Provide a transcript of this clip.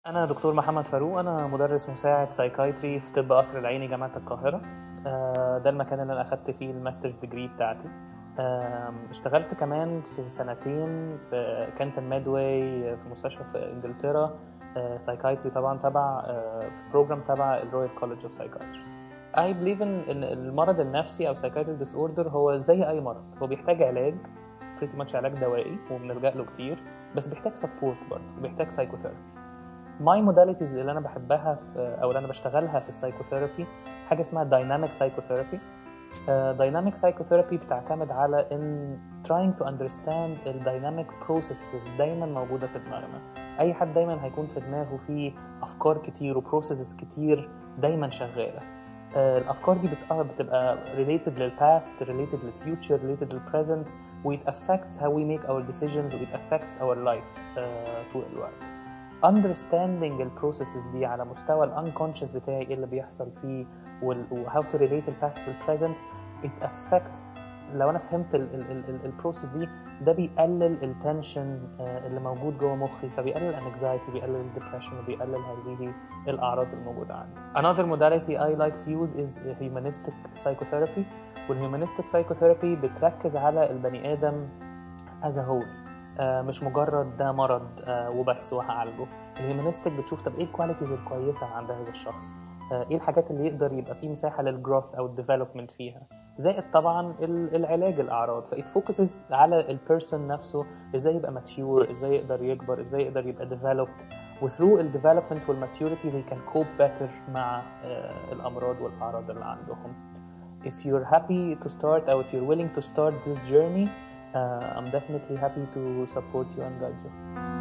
أنا دكتور محمد فاروق أنا مدرس مساعد سايكايتري في طب قصر العيني جامعة القاهرة آه، ده المكان اللي أنا أخدت فيه الماسترز ديجري بتاعتي آم، اشتغلت كمان في سنتين في كانتن ميدواي في مستشفى في إنجلترا سايكايتري طبعا تبع آه، في بروجرام تبع الرويال كولج اوف سايكايتريستس I believe in ان المرض النفسي او psychiatric disorder هو زي اي مرض هو بيحتاج علاج pretty much علاج دوائي وبنلجأ له كتير بس بيحتاج سبورت برضه وبيحتاج سايكوثيرابي ماي موداليتيز اللي انا بحبها في او اللي انا بشتغلها في السايكوثيرابي حاجه اسمها دايناميك سايكوثيرابي دايناميك سايكوثيرابي بتعتمد على ان trying to understand الدايناميك processes اللي دايما موجوده في دماغنا اي حد دايما هيكون في دماغه فيه افكار كتير وبروسيسز كتير دايما شغاله آه، الافكار دي بت- بتبقى related للباست related للفيوتشر related للبريزنت و it affects how we make our decisions و it affects our life آه، طول الوقت understanding البروسيسز دي على مستوى الانكونشس بتاعي ايه اللي بيحصل فيه وال- و how to relate الباست والبريزنت it affects لو انا فهمت البروسيس دي ده بيقلل التنشن اللي موجود جوه مخي فبيقلل الانكزايتي بيقلل الدبريشن وبيقلل هذه الاعراض الموجوده عندي. Another modality I like to use is humanistic psychotherapy والhumanistic psychotherapy بتركز على البني ادم as a whole آه، مش مجرد ده مرض آه، وبس وهعالجه الهيومانيستك بتشوف طب ايه الكواليتيز الكويسه عند هذا الشخص آه، ايه الحاجات اللي يقدر يبقى فيه مساحه للجروث او الديفلوبمنت فيها زائد طبعا ال- العلاج الاعراض فايت فوكسز على البيرسون نفسه ازاي يبقى ماتيور ازاي يقدر يكبر ازاي يقدر يبقى developed وثرو الديفلوبمنت والماتيوريتي they can cope better مع آه، الامراض والاعراض اللي عندهم if you're happy to start or if you're willing to start this journey uh, I'm definitely happy to support you and guide you